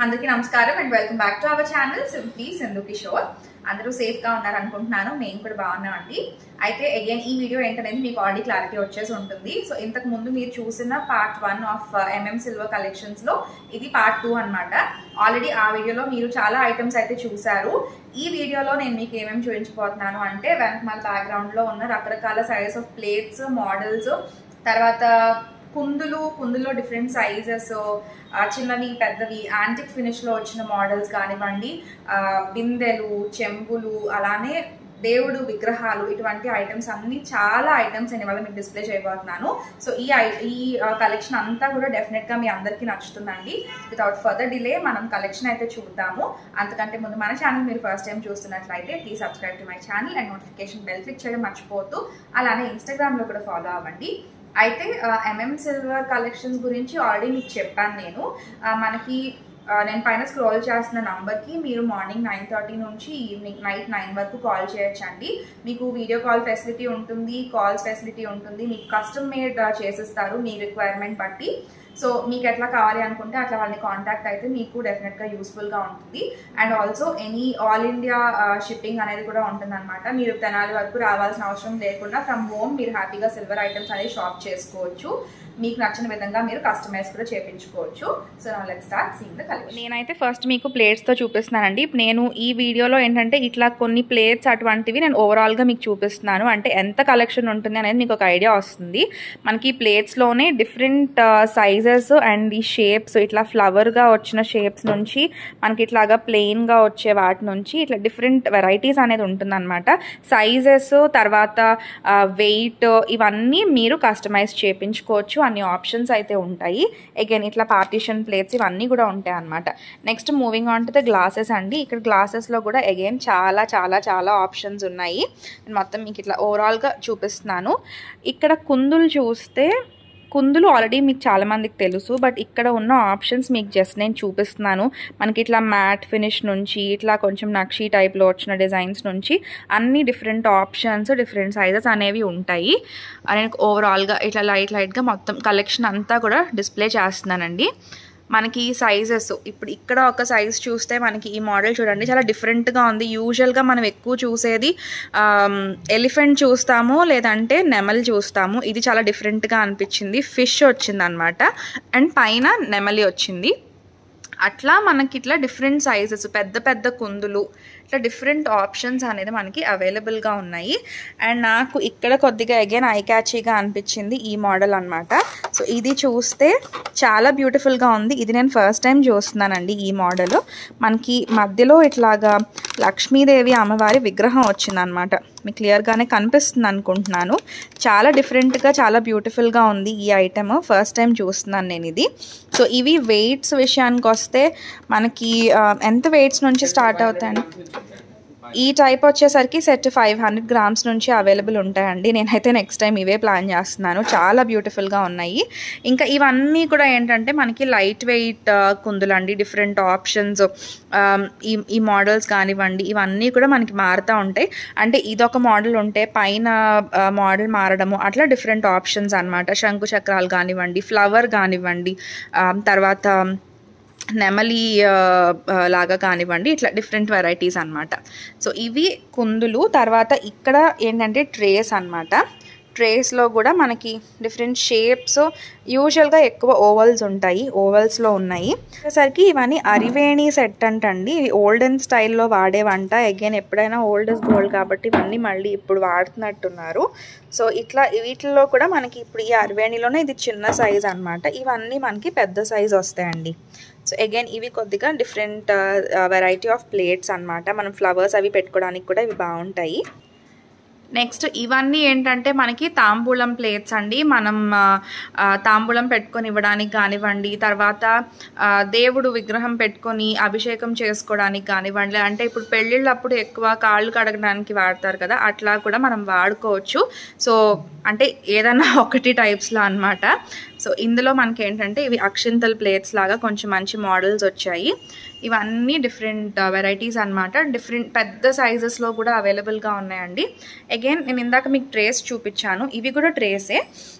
అందరికీ నమస్కారం and welcome back to our channel simply Sindhu Kishore అందరూ సేఫ్ గా ఉన్నారు అనుకుంటున్నాను మేము కూడా బాగున్నామండి అయితే అగైన్ ఈ వీడియో ఏంటనేది మీకు ఆల్రెడీ క్లారిటీ వచ్చేసి ఉంటుంది సో ఇంతకు ముందు మీరు చూసిన part one of MM silver collections లో ఇది పార్ట్ టూ అన్నమాట ఆల్రెడీ ఆ వీడియోలో మీరు చాలా ఐటమ్స్ అయితే చూసారు ఈ వీడియోలో నేను మీకు ఏమేమి చూపించబోతున్నాను అంటే వెనకమాల బ్యాక్గ్రౌండ్ లో ఉన్న రకరకాల సైజ్ ఆఫ్ ప్లేట్స్ మోడల్స్ తర్వాత కుందులు కుందులో డిఫరెంట్ సైజెస్ చిన్నవి పెద్దవి యాంటిక్ ఫినిష్ లో వచ్చిన మోడల్స్ కానివ్వండి ఆ, బిందెలు చెంబులు అలానే దేవుడు విగ్రహాలు ఇటువంటి ఐటమ్స్ అన్ని చాలా ఐటమ్స్ నేను ఇవాళ మీకు డిస్ప్లే చేయబోతున్నాను సో ఈ ఐ- ఈ కలెక్షన్ అంతా కూడా డెఫినెట్ గా మీ అందరికీ నచ్చుతుందండి వితౌట్ ఫర్దర్ డిలే మనం కలెక్షన్ అయితే చూద్దాము అంతకంటే ముందు మన ఛానల్ మీరు ఫస్ట్ టైం చూస్తున్నట్లయితే please subscribe to my channel and notification bell click చేయడం మర్చిపోవద్దు అలానే ఇన్స్టాగ్రామ్ లో కూడా ఫాలో అవ్వండి అయితే ఎంఎం సిల్వర్ కలెక్షన్స్ గురించి ఆల్రెడీ మీకు చెప్పాను నేను ఆ, మనకి ఆ, నేను పైన స్క్రోల్ చేస్తున్న నంబర్కి మీరు మార్నింగ్ నైన్ థర్టీ నుంచి ఈవినింగ్ నైట్ నైన్ వరకు కాల్ చేయొచ్చండి మీకు వీడియో కాల్ ఫెసిలిటీ ఉంటుంది కాల్స్ ఫెసిలిటీ ఉంటుంది మీకు కస్టమ్ మేడ్ చేసిస్తారు మీ రిక్వైర్మెంట్ బట్టి సో మీకు ఎట్లా కావాలి అనుకుంటే అట్లా వాళ్ళని కాంటాక్ట్ అయితే మీకు డెఫినెట్గా యూస్ఫుల్గా ఉంటుంది and also any all India shipping అనేది కూడా ఉంటుంది అనమాట మీరు తెనాలి వరకు రావాల్సిన అవసరం లేకుండా ఫ్రమ్ హోమ్ మీరు హ్యాపీగా సిల్వర్ ఐటమ్స్ అనేది షాప్ చేసుకోవచ్చు మీకు నచ్చిన విధంగా మీరు కస్టమైజ్ కూడా చేపించుకోవచ్చు సో నా let start seen the collection నేనైతే ఫస్ట్ మీకు ప్లేట్స్తో చూపిస్తున్నానండి నేను ఈ వీడియోలో ఏంటంటే ఇట్లా కొన్ని ప్లేట్స్ అటువంటివి నేను ఓవరాల్గా మీకు చూపిస్తున్నాను అంటే ఎంత కలెక్షన్ ఉంటుంది అనేది మీకు ఒక ఐడియా వస్తుంది మనకి ప్లేట్స్లోనే డిఫరెంట్ సైజెస్ అండ్ ఈ షేప్స్ ఇట్లా ఫ్లవర్గా వచ్చిన షేప్స్ నుంచి మనకి ఇట్లాగా ప్లెయిన్గా వచ్చే వాటి నుంచి ఇట్లా డిఫరెంట్ వెరైటీస్ అనేది ఉంటుందన్నమాట సైజెస్ తర్వాత వెయిట్ ఇవన్నీ మీరు కస్టమైజ్ చేపించుకోవచ్చు అన్ని ఆప్షన్స్ అయితే ఉంటాయి అగైన్ ఇట్లా పార్టీషన్ ప్లేట్స్ ఇవన్నీ కూడా ఉంటాయి అనమాట next moving on to the glasses అండి ఇక్కడ గ్లాసెస్లో కూడా అగైన్ చాలా చాలా చాలా ఆప్షన్స్ ఉన్నాయి నేను మొత్తం మీకు ఇట్లా ఓవరాల్గా చూపిస్తున్నాను ఇక్కడ కుందులు చూస్తే కుందులు ఆల్రెడీ మీకు చాలా మందికి తెలుసు బట్ ఇక్కడ ఉన్న ఆప్షన్స్ మీకు జస్ట్ నేను చూపిస్తున్నాను మనకి ఇట్లా మ్యాట్ ఫినిష్ నుంచి ఇట్లా కొంచెం నక్షీ టైప్లో వచ్చిన డిజైన్స్ నుంచి అన్ని డిఫరెంట్ ఆప్షన్స్ డిఫరెంట్ సైజెస్ అనేవి ఉంటాయి నేను ఓవరాల్గా ఇట్లా లైట్ లైట్గా మొత్తం కలెక్షన్ అంతా కూడా డిస్ప్లే చేస్తున్నానండి మనకి సైజెస్ ఇప్పుడు ఇక్కడ ఒక సైజ్ చూస్తే మనకి ఈ మోడల్ చూడండి చాలా డిఫరెంట్గా ఉంది యూజువల్గా మనం ఎక్కువ చూసేది ఎలిఫెంట్ చూస్తాము లేదంటే నెమలి చూస్తాము ఇది చాలా డిఫరెంట్గా అనిపించింది ఫిష్ వచ్చింది అనమాట అండ్ పైన నెమలి వచ్చింది అట్లా మనకి ఇట్లా డిఫరెంట్ సైజెస్ పెద్ద పెద్ద కుందులు ఇట్లా డిఫరెంట్ ఆప్షన్స్ అనేది మనకి అవైలబుల్గా ఉన్నాయి అండ్ నాకు ఇక్కడ కొద్దిగా అగైన్ ఐ క్యాచీగా అనిపించింది ఈ మోడల్ అనమాట సో ఇది చూస్తే చాలా బ్యూటిఫుల్గా ఉంది ఇది నేను ఫస్ట్ టైం చూస్తున్నానండి ఈ మోడల్ మనకి మధ్యలో ఇట్లాగా లక్ష్మీదేవి అమ్మవారి విగ్రహం వచ్చిందనమాట మీకు క్లియర్గానే కనిపిస్తుంది అనుకుంటున్నాను చాలా డిఫరెంట్గా చాలా బ్యూటిఫుల్గా ఉంది ఈ ఐటెమ్ ఫస్ట్ టైం చూస్తున్నాను నేను ఇది సో ఇవి వెయిట్స్ విషయానికి వస్తే మనకి ఆ, ఎంత వెయిట్స్ నుంచి స్టార్ట్ అవుతాయండి ఈ టైప్ వచ్చేసరికి సెట్ ఫైవ్ హండ్రెడ్ గ్రామ్స్ నుంచి అవైలబుల్ ఉంటాయండి నేనైతే నెక్స్ట్ టైం ఇవే ప్లాన్ చేస్తున్నాను చాలా బ్యూటిఫుల్గా ఉన్నాయి ఇంకా ఇవన్నీ కూడా ఏంటంటే మనకి లైట్ వెయిట్ కుందులండి డిఫరెంట్ ఆప్షన్స్ ఈ ఈ మోడల్స్ కానివ్వండి ఇవన్నీ కూడా మనకి మారుతూ ఉంటాయి అంటే ఇదొక మోడల్ ఉంటే పైన మోడల్ మారడము అట్లా డిఫరెంట్ ఆప్షన్స్ అనమాట శంకు చక్రాలు కానివ్వండి ఫ్లవర్ కానివ్వండి ఆ, తర్వాత నెమలి ఆ, ఆ, లాగా కానివ్వండి ఇట్లా డిఫరెంట్ వెరైటీస్ అన్నమాట సో ఇవి కుందులు తర్వాత ఇక్కడ ఏంటంటే ట్రేస్ అన్నమాట ట్రేస్లో కూడా మనకి డిఫరెంట్ షేప్స్ యూజువల్గా ఎక్కువ ఓవల్స్ ఉంటాయి ఓవల్స్లో ఉన్నాయి వచ్చేసరికి ఇవన్నీ అరివేణి సెట్ అంటండి ఇవి ఓల్డెన్ స్టైల్లో వాడేవంట అగైన్ ఎప్పుడైనా ఓల్డ్ ఇస్ గోల్డ్ కాబట్టి ఇవన్నీ మళ్ళీ ఇప్పుడు వాడుతున్నట్టున్నారు సో ఇట్లా వీటిల్లో కూడా మనకి ఇప్పుడు ఈ అరివేణిలోనే ఇది చిన్న సైజ్ అన్నమాట ఇవన్నీ మనకి పెద్ద సైజ్ వస్తాయండి సో అగైన్ ఇవి కొద్దిగా డిఫరెంట్ వెరైటీ ఆఫ్ ప్లేట్స్ అన్నమాట మనం ఫ్లవర్స్ అవి పెట్టుకోవడానికి కూడా ఇవి బాగుంటాయి నెక్స్ట్ ఇవన్నీ ఏంటంటే మనకి తాంబూలం ప్లేట్స్ అండి మనం ఆ, ఆ, తాంబూలం పెట్టుకొని ఇవ్వడానికి కానివ్వండి తర్వాత ఆ, దేవుడు విగ్రహం పెట్టుకొని అభిషేకం చేసుకోవడానికి కానివ్వండి అంటే ఇప్పుడు పెళ్ళిళ్ళప్పుడు ఎక్కువ కాళ్ళు కడగడానికి వాడతారు కదా అట్లా కూడా మనం వాడుకోవచ్చు సో అంటే ఏదైనా ఒకటి టైప్స్లో అన్నమాట సో ఇందులో మనకి ఏంటంటే ఇవి అక్షింతల్ ప్లేట్స్ లాగా కొంచెం మంచి మోడల్స్ వచ్చాయి ఇవన్నీ డిఫరెంట్ వెరైటీస్ అన్నమాట డిఫరెంట్ పెద్ద సైజెస్లో కూడా అవైలబుల్గా ఉన్నాయండి అగైన్ నేను ఇందాక మీకు ట్రేస్ చూపించాను ఇవి కూడా ట్రేసే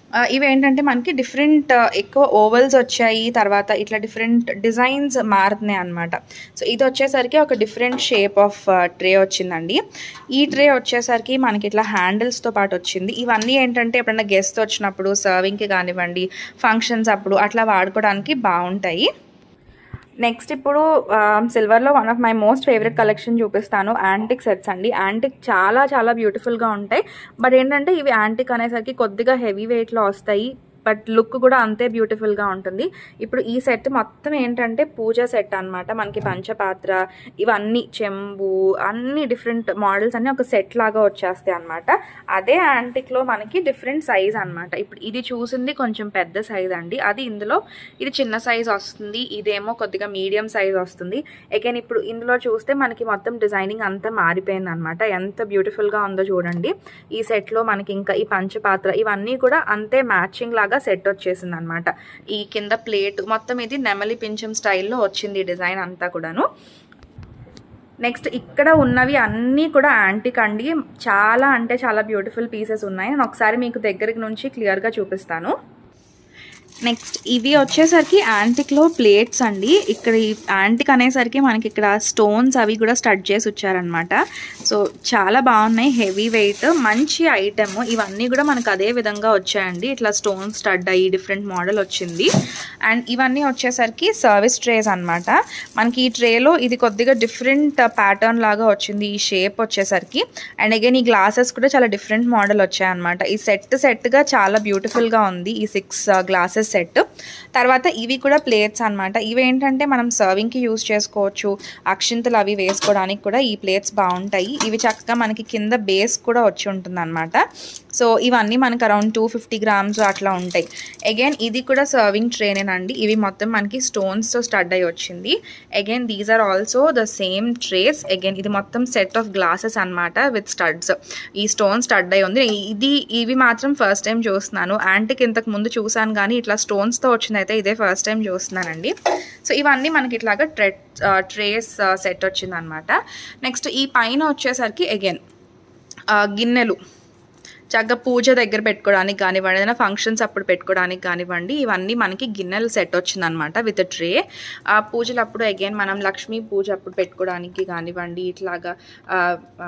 ఆ, ఇవి ఏంటంటే మనకి డిఫరెంట్ ఎక్కువ ఓవల్స్ వచ్చాయి తర్వాత ఇట్లా డిఫరెంట్ డిజైన్స్ మారుతున్నాయి అనమాట సో ఇది వచ్చేసరికి ఒక డిఫరెంట్ షేప్ ఆఫ్ ట్రే వచ్చిందండి ఈ ట్రే వచ్చేసరికి మనకి ఇట్లా హ్యాండిల్స్తో పాటు వచ్చింది ఇవన్నీ ఏంటంటే ఎప్పుడైనా గెస్ట్ వచ్చినప్పుడు సర్వింగ్కి కానివ్వండి ఫంక్షన్స్ అప్పుడు అట్లా వాడుకోవడానికి బాగుంటాయి నెక్స్ట్ ఇప్పుడు సిల్వర్లో one of my most favourite collection చూపిస్తాను యాంటిక్ సెట్స్ అండి యాంటిక్ చాలా చాలా బ్యూటిఫుల్గా ఉంటాయి బట్ ఏంటంటే ఇవి యాంటిక్ అనేసరికి కొద్దిగా హెవీ వెయిట్లో వస్తాయి బట్ లుక్ కూడా అంతే బ్యూటిఫుల్గా ఉంటుంది ఇప్పుడు ఈ సెట్ మొత్తం ఏంటంటే పూజ సెట్ అన్నమాట మనకి పంచపాత్ర ఇవన్నీ చెంబు అన్ని డిఫరెంట్ మోడల్స్ అన్ని ఒక సెట్ లాగా వచ్చేస్తాయి అనమాట అదే యాంటిక్లో మనకి డిఫరెంట్ సైజ్ అన్నమాట ఇప్పుడు ఇది చూసింది కొంచెం పెద్ద సైజ్ అండి అది ఇందులో ఇది చిన్న సైజ్ వస్తుంది ఇదేమో కొద్దిగా మీడియం సైజ్ వస్తుంది అగైన్ ఇప్పుడు ఇందులో చూస్తే మనకి మొత్తం డిజైనింగ్ అంతా మారిపోయింది అనమాట ఎంత బ్యూటిఫుల్గా ఉందో చూడండి ఈ సెట్లో మనకి ఇంకా ఈ పంచపాత్ర ఇవన్నీ కూడా అంతే మ్యాచింగ్ లాగా సెట్ వచ్చేసింది అనమాట ఈ కింద ప్లేట్ మొత్తం ఇది నెమలి పింఛం స్టైల్లో వచ్చింది ఈ డిజైన్ అంతా కూడాను నెక్స్ట్ ఇక్కడ ఉన్నవి అన్నీ కూడా యాంటిక్ అండి చాలా అంటే చాలా బ్యూటిఫుల్ పీసెస్ ఉన్నాయి నేను ఒకసారి మీకు దగ్గరికి నుంచి క్లియర్గా చూపిస్తాను నెక్స్ట్ ఇవి వచ్చేసరికి యాంటిక్లో ప్లేట్స్ అండి ఇక్కడ ఈ యాంటిక్ అనేసరికి మనకి ఇక్కడ స్టోన్స్ అవి కూడా స్టడ్ చేసి వచ్చారనమాట సో చాలా బాగున్నాయి హెవీ వెయిట్ మంచి ఐటెమ్ ఇవన్నీ కూడా మనకు అదే విధంగా వచ్చాయండి ఇట్లా స్టోన్ స్టడ్ అయ్యి డిఫరెంట్ మోడల్ వచ్చింది అండ్ ఇవన్నీ వచ్చేసరికి సర్వీస్ ట్రేస్ అనమాట మనకి ఈ ట్రేలో ఇది కొద్దిగా డిఫరెంట్ ప్యాటర్న్ లాగా వచ్చింది ఈ షేప్ వచ్చేసరికి అండ్ అగైన్ ఈ గ్లాసెస్ కూడా చాలా డిఫరెంట్ మోడల్ వచ్చాయన్నమాట ఈ సెట్ సెట్గా చాలా బ్యూటిఫుల్గా ఉంది ఈ సిక్స్ గ్లాసెస్ సెట్ తర్వాత ఇవి కూడా ప్లేట్స్ అనమాట ఇవి ఏంటంటే మనం సర్వింగ్కి యూజ్ చేసుకోవచ్చు అక్షింతలు అవి వేసుకోవడానికి కూడా ఈ ప్లేట్స్ బాగుంటాయి ఇవి చక్కగా మనకి కింద బేస్ కూడా వచ్చి ఉంటుంది అనమాట సో ఇవన్నీ మనకి అరౌండ్ టూ ఫిఫ్టీ గ్రామ్స్ అట్లా ఉంటాయి అగైన్ ఇది కూడా సర్వింగ్ ట్రేనేనండి ఇవి మొత్తం మనకి స్టోన్స్తో స్టడ్ అయి వచ్చింది again these are also the same trays again ఇది మొత్తం సెట్ ఆఫ్ గ్లాసెస్ అనమాట విత్ స్టడ్స్ ఈ స్టోన్ స్టడ్ అయి ఉంది ఇది ఇవి మాత్రం ఫస్ట్ టైం చూస్తున్నాను యాంటిక్ ఇంతకు ముందు చూసాను కానీ ఇట్లా స్టోన్స్తో వచ్చింది అయితే ఇదే ఫస్ట్ టైం చూస్తున్నానండి సో ఇవన్నీ మనకి ఇట్లాగా ట్రె ట్రేస్ సెట్ వచ్చింది అనమాట నెక్స్ట్ ఈ పైన వచ్చేసరికి అగైన్ గిన్నెలు చక్కగా పూజ దగ్గర పెట్టుకోవడానికి కానివ్వండి ఏదైనా ఫంక్షన్స్ అప్పుడు పెట్టుకోవడానికి కానివ్వండి ఇవన్నీ మనకి గిన్నెల సెట్ వచ్చిందనమాట విత్ ట్రే ఆ పూజలు అప్పుడు అగైన్ మనం లక్ష్మీ పూజ అప్పుడు పెట్టుకోవడానికి కానివ్వండి ఇట్లాగా ఆ, ఆ,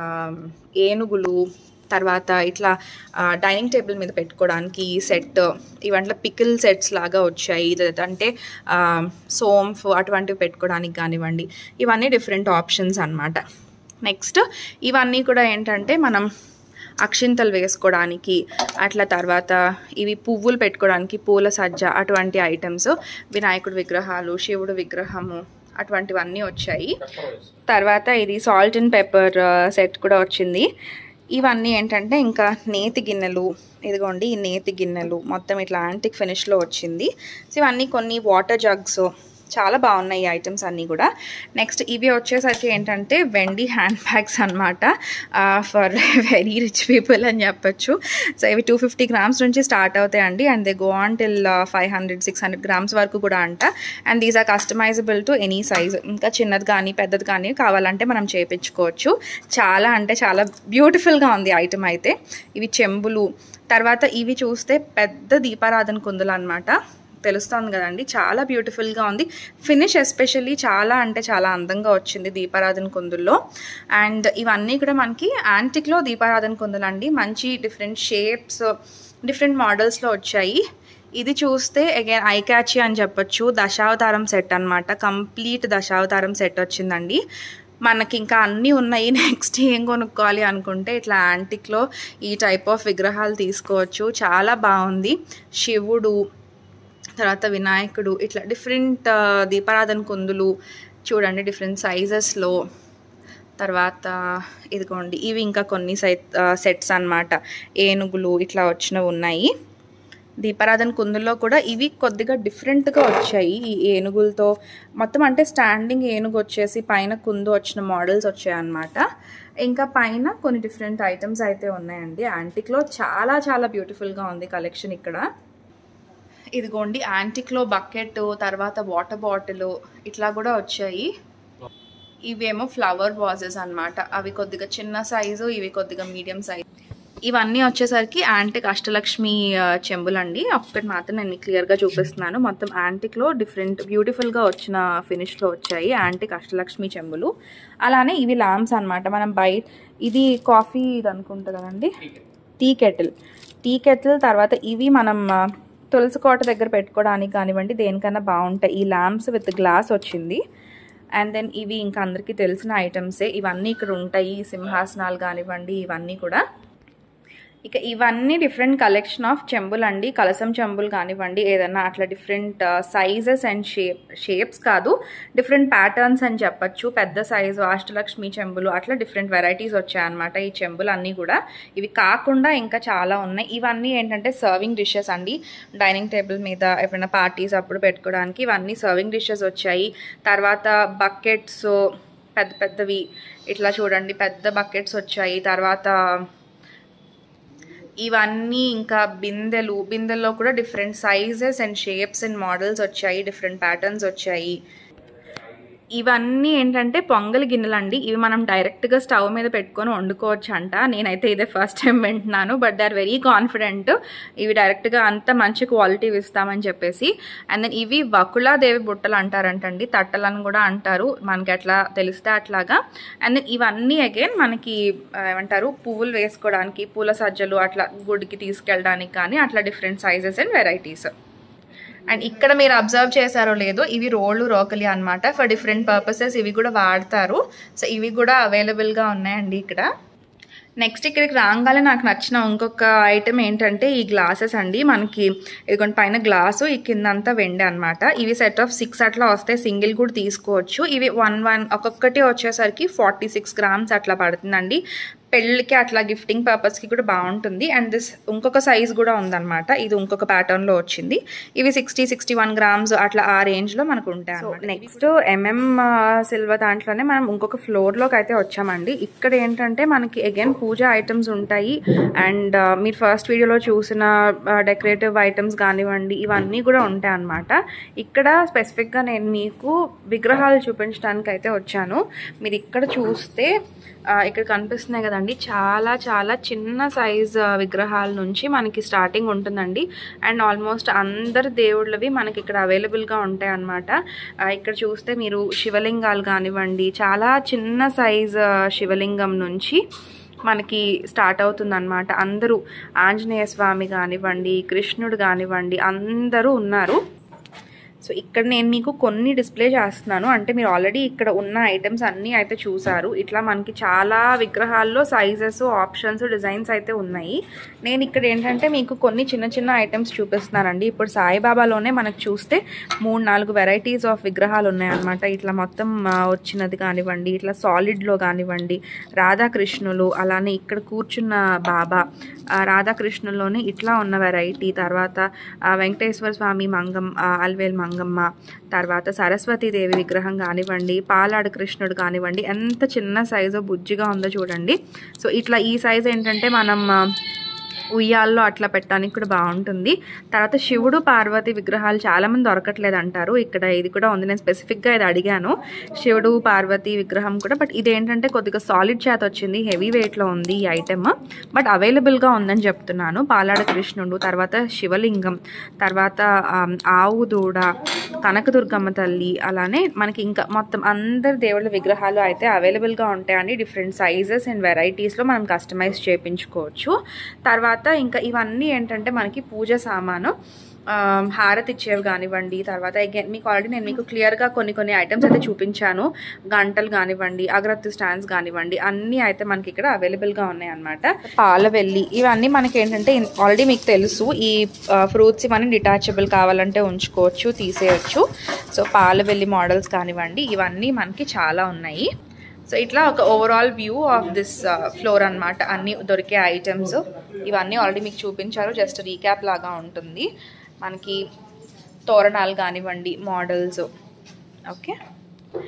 ఏనుగులు తర్వాత ఇట్లా డైనింగ్ టేబుల్ మీద పెట్టుకోవడానికి సెట్ ఇవంట్లో పికిల్ సెట్స్ లాగా వచ్చాయి ఇది అంటే ఆ, సోంఫ్ అటువంటివి పెట్టుకోవడానికి కానివ్వండి ఇవన్నీ డిఫరెంట్ ఆప్షన్స్ అన్నమాట నెక్స్ట్ ఇవన్నీ కూడా ఏంటంటే మనం అక్షింతలు వేసుకోవడానికి అట్లా తర్వాత ఇవి పువ్వులు పెట్టుకోవడానికి పూల సజ్జ అటువంటి ఐటమ్స్ వినాయకుడు విగ్రహాలు శివుడు విగ్రహము అటువంటివన్నీ వచ్చాయి తర్వాత ఇది సాల్ట్ అండ్ పెప్పర్ సెట్ కూడా వచ్చింది ఇవన్నీ ఏంటంటే ఇంకా నేతి గిన్నెలు ఇదిగోండి ఈ నేతి గిన్నెలు మొత్తం ఇట్లా యాంటిక్ ఫినిష్లో వచ్చింది సో ఇవన్నీ కొన్ని వాటర్ జగ్స్ చాలా బాగున్నాయి ఈ ఐటమ్స్ అన్నీ కూడా నెక్స్ట్ ఇవి వచ్చేసరికి ఏంటంటే వెండి హ్యాండ్ బ్యాగ్స్ అనమాట ఫర్ వెరీ రిచ్ పీపుల్ అని చెప్పొచ్చు సో ఇవి టూ ఫిఫ్టీ గ్రామ్స్ నుంచి స్టార్ట్ అవుతాయండి and they go on till five hundred six hundred grams వరకు కూడా అంట and these are customizable to any size ఇంకా చిన్నది కానీ పెద్దది కానీ కావాలంటే మనం చేపించుకోవచ్చు చాలా అంటే చాలా బ్యూటిఫుల్గా ఉంది ఐటమ్ అయితే ఇవి చెంబులు తర్వాత ఇవి చూస్తే పెద్ద దీపారాధన కుందులు అనమాట తెలుస్తుంది కదండి చాలా బ్యూటిఫుల్గా ఉంది ఫినిష్ ఎస్పెషల్లీ చాలా అంటే చాలా అందంగా వచ్చింది దీపారాధన కుందుల్లో అండ్ ఇవన్నీ కూడా మనకి యాంటిక్లో దీపారాధన కుందులు అండి మంచి డిఫరెంట్ షేప్స్ డిఫరెంట్ మోడల్స్లో వచ్చాయి ఇది చూస్తే అగైన్ ఐ క్యాచీ అని చెప్పొచ్చు దశావతారం సెట్ అనమాట కంప్లీట్ దశావతారం సెట్ వచ్చిందండి మనకి ఇంకా అన్నీ ఉన్నాయి నెక్స్ట్ ఏం కొనుక్కోవాలి అనుకుంటే ఇట్లా యాంటిక్లో ఈ టైప్ ఆఫ్ విగ్రహాలు తీసుకోవచ్చు చాలా బాగుంది శివుడు తర్వాత వినాయకుడు ఇట్లా డిఫరెంట్ దీపారాధన కుందులు చూడండి డిఫరెంట్ సైజెస్లో తర్వాత ఇదిగోండి ఇవి ఇంకా కొన్ని సై సెట్స్ అన్నమాట ఏనుగులు ఇట్లా వచ్చినవి ఉన్నాయి దీపారాధన కుందుల్లో కూడా ఇవి కొద్దిగా డిఫరెంట్గా వచ్చాయి ఈ ఏనుగులతో మొత్తం అంటే స్టాండింగ్ ఏనుగు వచ్చేసి పైన కుందు వచ్చిన మోడల్స్ వచ్చాయన్నమాట ఇంకా పైన కొన్ని డిఫరెంట్ ఐటమ్స్ అయితే ఉన్నాయండి యాంటిక్లో చాలా చాలా బ్యూటిఫుల్గా ఉంది కలెక్షన్ ఇక్కడ ఇదిగోండి యాంటిక్లో బకెట్ తర్వాత వాటర్ బాటిల్ ఇట్లా కూడా వచ్చాయి ఇవేమో ఫ్లవర్ వాజెస్ అన్నమాట అవి కొద్దిగా చిన్న సైజు ఇవి కొద్దిగా మీడియం సైజు ఇవన్నీ వచ్చేసరికి యాంటిక్ అష్టలక్ష్మి ఆ, చెంబులండి ఒక్కటి మాత్రం నేను క్లియర్గా చూపిస్తున్నాను మొత్తం యాంటిక్లో డిఫరెంట్ బ్యూటిఫుల్గా వచ్చిన ఫినిష్లో వచ్చాయి యాంటిక్ అష్టలక్ష్మి చెంబులు అలానే ఇవి ల్యాంప్స్ అన్నమాట మనం బయట ఇది కాఫీ ఇది అనుకుంటా కదండి టీ కెటిల్ టీ కెటిల్ తర్వాత ఇవి మనం ఆ, తులసి కోట దగ్గర పెట్టుకోవడానికి కానివ్వండి దేనికన్నా బాగుంటాయి ఈ ల్యాంప్స్ విత్ గ్లాస్ వచ్చింది అండ్ దెన్ ఇవి ఇంకా అందరికీ తెలిసిన ఐటమ్సే ఇవన్నీ ఇక్కడ ఉంటాయి సింహాసనాలు కానివ్వండి ఇవన్నీ కూడా ఇక ఇవన్నీ డిఫరెంట్ కలెక్షన్ ఆఫ్ చెంబులు అండి కలసం చెంబులు కానివ్వండి ఏదన్నా అట్లా different sizes and shape shapes కాదు డిఫరెంట్ ప్యాటర్న్స్ అని చెప్పొచ్చు పెద్ద సైజు అష్టలక్ష్మి చెంబులు అట్లా డిఫరెంట్ వెరైటీస్ వచ్చాయన్నమాట ఈ చెంబులు అన్నీ కూడా ఇవి కాకుండా ఇంకా చాలా ఉన్నాయి ఇవన్నీ ఏంటంటే సర్వింగ్ డిషెస్ అండి డైనింగ్ టేబుల్ మీద ఎప్పుడైనా పార్టీస్ అప్పుడు పెట్టుకోవడానికి ఇవన్నీ సర్వింగ్ డిషెస్ వచ్చాయి తర్వాత బకెట్స్ పెద్ద పెద్దవి ఇట్లా చూడండి పెద్ద బకెట్స్ వచ్చాయి తర్వాత ఇవన్నీ ఇంకా బిందెలు బిందెల్లో కూడా different sizes and shapes and models వచ్చాయి డిఫరెంట్ ప్యాటర్న్స్ వచ్చాయి ఇవన్నీ ఏంటంటే పొంగల్ గిన్నెలు అండి ఇవి మనం డైరెక్ట్గా స్టవ్ మీద పెట్టుకొని వండుకోవచ్చు అంట నేనైతే ఇదే ఫస్ట్ టైం వింటున్నాను but they are very confident ఇవి డైరెక్ట్గా అంత మంచి క్వాలిటీ ఇస్తామని చెప్పేసి అండ్ దెన్ ఇవి వకులాదేవి బుట్టలు అంటారంటండి తట్టలని కూడా అంటారు మనకి అట్లా తెలిస్తే అట్లాగా అండ్ దెన్ ఇవన్నీ అగైన్ మనకి ఆ, ఏమంటారు పువ్వులు వేసుకోవడానికి పూల సజ్జలు అట్లా గుడికి తీసుకెళ్ళడానికి కానీ అట్లా different sizes and varieties and ఇక్కడ మీరు అబ్జర్వ్ చేశారో లేదో ఇవి రోళ్ళు రోకలి అన్నమాట ఫర్ డిఫరెంట్ పర్పసెస్ ఇవి కూడా వాడతారు సో ఇవి కూడా అవైలబుల్గా ఉన్నాయండి ఇక్కడ నెక్స్ట్ ఇక్కడికి రాగానే నాకు నచ్చిన ఇంకొక ఐటెం ఏంటంటే ఈ గ్లాసెస్ అండి మనకి ఇదిగోండి పైన గ్లాసు ఈ కింద అంతా వెండి అనమాట ఇవి సెట్ ఆఫ్ సిక్స్ అట్లా వస్తే సింగిల్ కూడా తీసుకోవచ్చు ఇవి వన్ వన్ ఒక్కొక్కటి వచ్చేసరికి ఫార్టీ సిక్స్ గ్రామ్స్ అట్లా పడుతుందండి పెళ్ళికి అట్లా గిఫ్టింగ్ పర్పస్కి కూడా బాగుంటుంది అండ్ దిస్ ఇంకొక సైజ్ కూడా ఉందన్నమాట ఇది ఇంకొక ప్యాటర్న్లో వచ్చింది ఇవి సిక్స్టీ సిక్స్టీ వన్ గ్రామ్స్ అట్లా ఆ రేంజ్లో మనకు ఉంటాయి నెక్స్ట్ ఎంఎం సిల్వర్ దాంట్లోనే మనం ఇంకొక ఫ్లోర్లోకి అయితే వచ్చామండి ఇక్కడ ఏంటంటే మనకి అగైన్ పూజ ఐటమ్స్ ఉంటాయి అండ్ మీరు ఫస్ట్ వీడియోలో చూసిన డెకరేటివ్ ఐటమ్స్ కానివ్వండి ఇవన్నీ కూడా ఉంటాయి అన్నమాట ఇక్కడ స్పెసిఫిక్గా నేను మీకు విగ్రహాలు చూపించడానికి అయితే వచ్చాను మీరు ఇక్కడ చూస్తే ఆ, ఇక్కడ కనిపిస్తున్నాయి కదండి చాలా చాలా చిన్న సైజ్ విగ్రహాల నుంచి మనకి స్టార్టింగ్ ఉంటుందండి అండ్ ఆల్మోస్ట్ అందరు దేవుళ్ళవి మనకి ఇక్కడ అవైలబుల్గా ఉంటాయి అన్నమాట ఆ, ఇక్కడ చూస్తే మీరు శివలింగాలు కానివ్వండి చాలా చిన్న సైజ్ శివలింగం నుంచి మనకి స్టార్ట్ అవుతుంది అనమాట అందరూ ఆంజనేయ స్వామి కానివ్వండి కృష్ణుడు కానివ్వండి అందరూ ఉన్నారు సో ఇక్కడ నేను మీకు కొన్ని డిస్ప్లే చేస్తున్నాను అంటే మీరు ఆల్రెడీ ఇక్కడ ఉన్న ఐటమ్స్ అన్నీ అయితే చూసారు ఇట్లా మనకి చాలా విగ్రహాల్లో సైజెస్ ఆప్షన్స్ డిజైన్స్ అయితే ఉన్నాయి నేను ఇక్కడ ఏంటంటే మీకు కొన్ని చిన్న చిన్న ఐటమ్స్ చూపిస్తున్నానండి ఇప్పుడు సాయిబాబాలోనే మనకు చూస్తే మూడు నాలుగు వెరైటీస్ ఆఫ్ విగ్రహాలు ఉన్నాయన్నమాట ఇట్లా మొత్తం ఆ, వచ్చినది కానివ్వండి ఇట్లా సాలిడ్లో కానివ్వండి రాధాకృష్ణులు అలానే ఇక్కడ కూర్చున్న బాబా ఆ, రాధాకృష్ణుల్లోనే ఇట్లా ఉన్న వెరైటీ తర్వాత ఆ, వెంకటేశ్వర స్వామి మంగం ఆ, అల్వేల్ మంగమ్మ తర్వాత సరస్వతీదేవి విగ్రహం కానివ్వండి పాలాడు కృష్ణుడు కానివ్వండి ఎంత చిన్న సైజు బుజ్జిగా ఉందో చూడండి సో ఇట్లా ఈ సైజ్ ఏంటంటే మనం ఆ, ఉయ్యాల్లో అట్లా పెట్టడానికి కూడా బాగుంటుంది తర్వాత శివుడు పార్వతి విగ్రహాలు చాలామంది దొరకట్లేదు అంటారు ఇక్కడ ఇది కూడా ఉంది నేను స్పెసిఫిక్గా ఇది అడిగాను శివుడు పార్వతి విగ్రహం కూడా బట్ ఇది ఏంటంటే కొద్దిగా సాలిడ్ చేత వచ్చింది హెవీ వెయిట్లో ఉంది ఈ ఐటెమ్ బట్ అవైలబుల్గా ఉందని చెప్తున్నాను పాలాడ కృష్ణుడు తర్వాత శివలింగం తర్వాత ఆమ్, ఆవు దూడ కనకదుర్గమ్మ తల్లి అలానే మనకి ఇంకా మొత్తం అందరి దేవుళ్ళ విగ్రహాలు అయితే అవైలబుల్గా ఉంటాయండి డిఫరెంట్ సైజెస్ అండ్ వెరైటీస్లో మనం కస్టమైజ్ చేయించుకోవచ్చు తర్వాత ఇంకా ఇవన్నీ ఏంటంటే మనకి పూజ సామాను ఆ, హారతి ఇచ్చేవి కానివ్వండి తర్వాత అగైన్ మీకు ఆల్రెడీ నేను మీకు క్లియర్గా కొన్ని కొన్ని ఐటమ్స్ అయితే చూపించాను గంటలు కానివ్వండి అగరత్తి స్టాండ్స్ కానివ్వండి అన్నీ అయితే మనకి ఇక్కడ అవైలబుల్గా ఉన్నాయి అనమాట పాలవెల్లి ఇవన్నీ మనకి ఏంటంటే ఆల్రెడీ మీకు తెలుసు ఈ ఫ్రూట్స్ ఇవన్నీ డిటాచబుల్ కావాలంటే ఉంచుకోవచ్చు తీసేయచ్చు సో పాలవెల్లి మోడల్స్ కానివ్వండి ఇవన్నీ మనకి చాలా ఉన్నాయి సో ఇట్లా ఒక overall view of this floor అన్నమాట అన్ని దొరికే ఐటమ్స్ ఇవన్నీ ఆల్రెడీ మీకు చూపించారు జస్ట్ రీక్యాప్ లాగా ఉంటుంది మనకి తోరణాలు కానివ్వండి మోడల్స్ ఓకే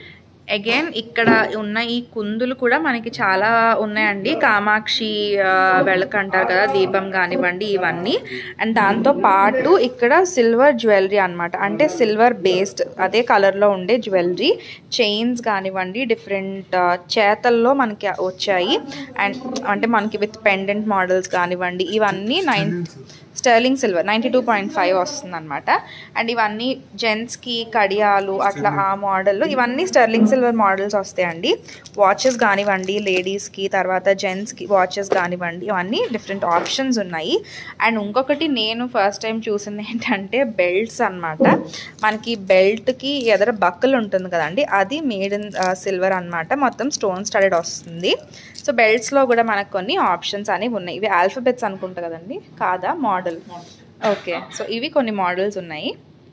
అగైన్ ఇక్కడ ఉన్న ఈ కుందులు కూడా మనకి చాలా ఉన్నాయండి కామాక్షి ఆ, వెళక్ అంటారు కదా దీపం కానివ్వండి ఇవన్నీ అండ్ దాంతో పాటు ఇక్కడ సిల్వర్ జ్యువెలరీ అన్నమాట అంటే సిల్వర్ బేస్డ్ అదే కలర్లో ఉండే జ్యువెలరీ చైన్స్ కానివ్వండి డిఫరెంట్ చేతల్లో మనకి వచ్చాయి అండ్ అంటే మనకి విత్ పెండెంట్ మోడల్స్ కానివ్వండి ఇవన్నీ nine sterling silver ninety two point five వస్తుంది అనమాట అండ్ ఇవన్నీ జెంట్స్కి కడియాలు అట్లా ఆ మోడల్లో ఇవన్నీ స్టర్లింగ్ సిల్వర్ మోడల్స్ వస్తాయండి వాచెస్ కానివ్వండి లేడీస్కి తర్వాత జెంట్స్కి వాచెస్ కానివ్వండి ఇవన్నీ డిఫరెంట్ ఆప్షన్స్ ఉన్నాయి అండ్ ఇంకొకటి నేను ఫస్ట్ టైం చూసింది ఏంటంటే బెల్ట్స్ అన్నమాట మనకి బెల్ట్కి ఎదర బక్కలు ఉంటుంది కదండి అది మేడ్ ఇన్ సిల్వర్ అన్నమాట మొత్తం స్టోన్ స్టడెడ్ వస్తుంది సో బెల్ట్స్లో కూడా మనకు కొన్ని ఆప్షన్స్ అనేవి ఉన్నాయి ఇవి ఆల్ఫబెట్స్ అనుకుంటా కదండి కాదా మోడల్ ఓకే సో ఇవి కొన్ని మోడల్స్ ఉన్నాయి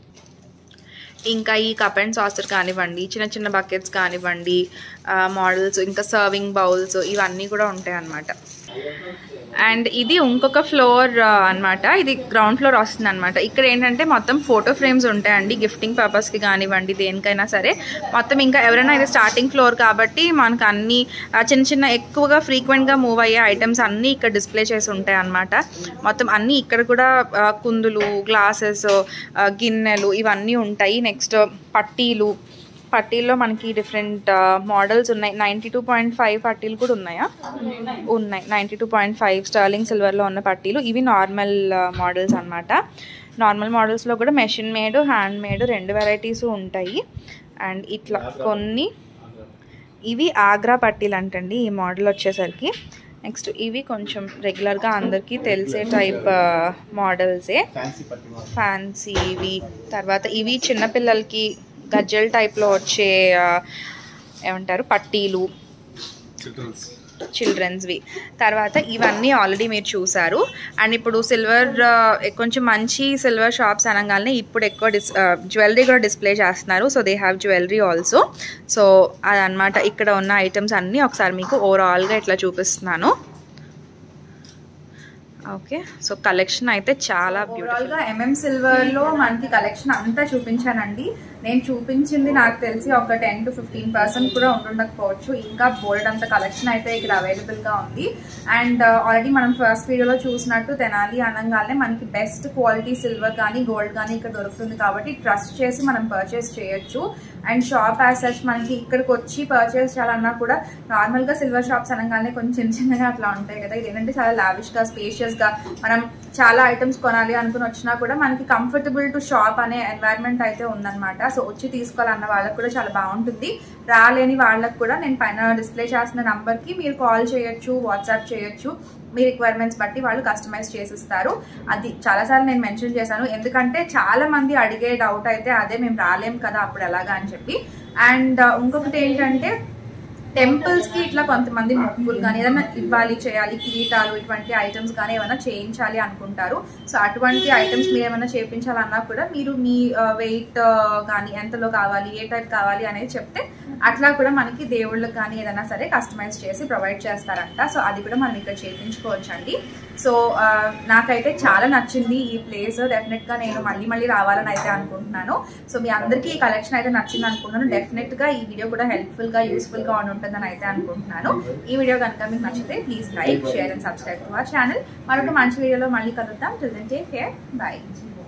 ఇంకా ఈ కప్ అండ్ సాసర్ కానివ్వండి చిన్న చిన్న బకెట్స్ కానివ్వండి మోడల్స్ ఇంకా సర్వింగ్ బౌల్స్ ఇవన్నీ కూడా ఉంటాయి అన్నమాట అండ్ ఇది ఇంకొక ఫ్లోర్ అన్నమాట ఇది గ్రౌండ్ ఫ్లోర్ వస్తుంది అనమాట ఇక్కడ ఏంటంటే మొత్తం ఫోటో ఫ్రేమ్స్ ఉంటాయండి గిఫ్టింగ్ పర్పస్కి కానివ్వండి దేనికైనా సరే మొత్తం ఇంకా ఎవరైనా ఇది స్టార్టింగ్ ఫ్లోర్ కాబట్టి మనకు అన్ని ఆ, చిన్న చిన్న ఎక్కువగా ఫ్రీక్వెంట్గా మూవ్ అయ్యే ఐటమ్స్ అన్నీ ఇక్కడ డిస్ప్లే చేసి ఉంటాయి అన్నమాట మొత్తం అన్నీ ఇక్కడ కూడా ఆ, కుందులు గ్లాసెస్ గిన్నెలు ఇవన్నీ ఉంటాయి నెక్స్ట్ పట్టీలు పట్టీల్లో మనకి డిఫరెంట్ మోడల్స్ ఉన్నాయి నైంటీ టూ పాయింట్ ఫైవ్ పట్టీలు కూడా ఉన్నాయా ఉన్నాయి ninety two point five sterling సిల్వర్లో ఉన్న పట్టీలు ఇవి నార్మల్ మోడల్స్ అన్నమాట నార్మల్ మోడల్స్లో కూడా మెషిన్ మేడ్ హ్యాండ్ మేడ్ రెండు వెరైటీస్ ఉంటాయి అండ్ ఇట్లా కొన్ని ఇవి ఆగ్రా పట్టీలు అంటండి ఈ మోడల్ వచ్చేసరికి నెక్స్ట్ ఇవి కొంచెం రెగ్యులర్గా అందరికీ తెలిసే టైప్ మోడల్సే ఫ్యాన్సీ పట్టి ఫ్యాన్సీ ఇవి తర్వాత ఇవి చిన్నపిల్లలకి గజ్జల్ టైప్లో వచ్చే ఆ, ఏమంటారు పట్టీలు చిల్డ్రన్స్ చిల్డ్రన్స్వి తర్వాత ఇవన్నీ ఆల్రెడీ మీరు చూసారు అండ్ ఇప్పుడు సిల్వర్ కొంచెం మంచి సిల్వర్ షాప్స్ అనగానే ఇప్పుడు ఎక్కువ డిస్ జ్యువెలరీ కూడా డిస్ప్లే చేస్తున్నారు so they have jewellery also so అదనమాట ఇక్కడ ఉన్న ఐటమ్స్ అన్నీ ఒకసారి మీకు ఓవరాల్గా ఇట్లా చూపిస్తున్నాను ఓకే సో కలెక్షన్ అయితే చాలా బ్యూటిఫుల్గా ఎంఎం సిల్వర్లో మనకి కలెక్షన్ అంతా చూపించానండి నేను చూపించింది నాకు తెలిసి ఒక టెన్ టు ఫిఫ్టీన్ పర్సెంట్ కూడా ఉండుండకపోవచ్చు ఇంకా బోల్డ్ అంత కలెక్షన్ అయితే ఇక్కడ అవైలబుల్గా ఉంది అండ్ ఆల్రెడీ మనం ఫస్ట్ వీడియోలో చూసినట్టు తెనాలి అనగానే మనకి బెస్ట్ క్వాలిటీ సిల్వర్ కానీ గోల్డ్ కానీ ఇక్కడ దొరుకుతుంది కాబట్టి ట్రస్ట్ చేసి మనం పర్చేస్ చేయొచ్చు అండ్ షాప్ యాసెస్ మనకి ఇక్కడికి వచ్చి పర్చేస్ చేయాలన్నా కూడా నార్మల్ గా సిల్వర్ షాప్స్ అనగానే కొంచెం చిన్న చిన్నగా అట్లా ఉంటాయి కదా ఇది ఏంటంటే చాలా లావిష్ గా స్పేషియస్ గా మనం చాలా ఐటమ్స్ కొనాలి అనుకుని వచ్చినా కూడా మనకి కంఫర్టబుల్ టు షాప్ అనే ఎన్వైరన్మెంట్ అయితే ఉందన్నమాట సో వచ్చి తీసుకోవాలన్న వాళ్ళకి కూడా చాలా బాగుంటుంది రాలేని వాళ్ళకి కూడా నేను పైన డిస్ప్లే చేసిన నంబర్ కి మీరు కాల్ చేయొచ్చు వాట్సాప్ చేయొచ్చు మీ రిక్వైర్మెంట్స్ బట్టి వాళ్ళు కస్టమైజ్ చేసిస్తారు అది చాలాసార్లు నేను మెన్షన్ చేశాను ఎందుకంటే చాలా మంది అడిగే డౌట్ అయితే అదే మేము రాలేం కదా అప్పుడు ఎలాగా అని చెప్పి అండ్ ఇంకొకటి ఏంటంటే టెంపుల్స్ కి ఇట్లా కొంతమంది మొక్కులు కానీ ఏదైనా ఇవ్వాలి చేయాలి కిరీటాలు ఇటువంటి ఐటమ్స్ కానీ ఏమైనా చేయించాలి అనుకుంటారు సో అటువంటి ఐటమ్స్ మీరు ఏమైనా చేయించాలన్నా కూడా మీరు మీ వెయిట్ కానీ ఎంతలో కావాలి ఏ టైప్ కావాలి అనేది చెప్తే అట్లా కూడా మనకి దేవుళ్ళకి కానీ ఏదైనా సరే కస్టమైజ్ చేసి ప్రొవైడ్ చేస్తారంట సో అది కూడా మనం ఇక్కడ చేయించుకోవచ్చు అండి సో ఆ, నాకైతే చాలా నచ్చింది ఈ ప్లేస్ డెఫినెట్ గా నేను మళ్ళీ మళ్ళీ రావాలని అయితే అనుకుంటున్నాను సో మీ అందరికీ ఈ కలెక్షన్ అయితే నచ్చింది అనుకుంటున్నాను డెఫినెట్ గా ఈ వీడియో కూడా హెల్ప్ఫుల్ గా యూస్ఫుల్ గా ఉండి ఉంటుందని అయితే అనుకుంటున్నాను ఈ వీడియో కనుక మీకు నచ్చితే please like share and subscribe to our channel మరొక మంచి వీడియోలో మళ్ళీ కలుద్దాం టేక్ కేర్ బై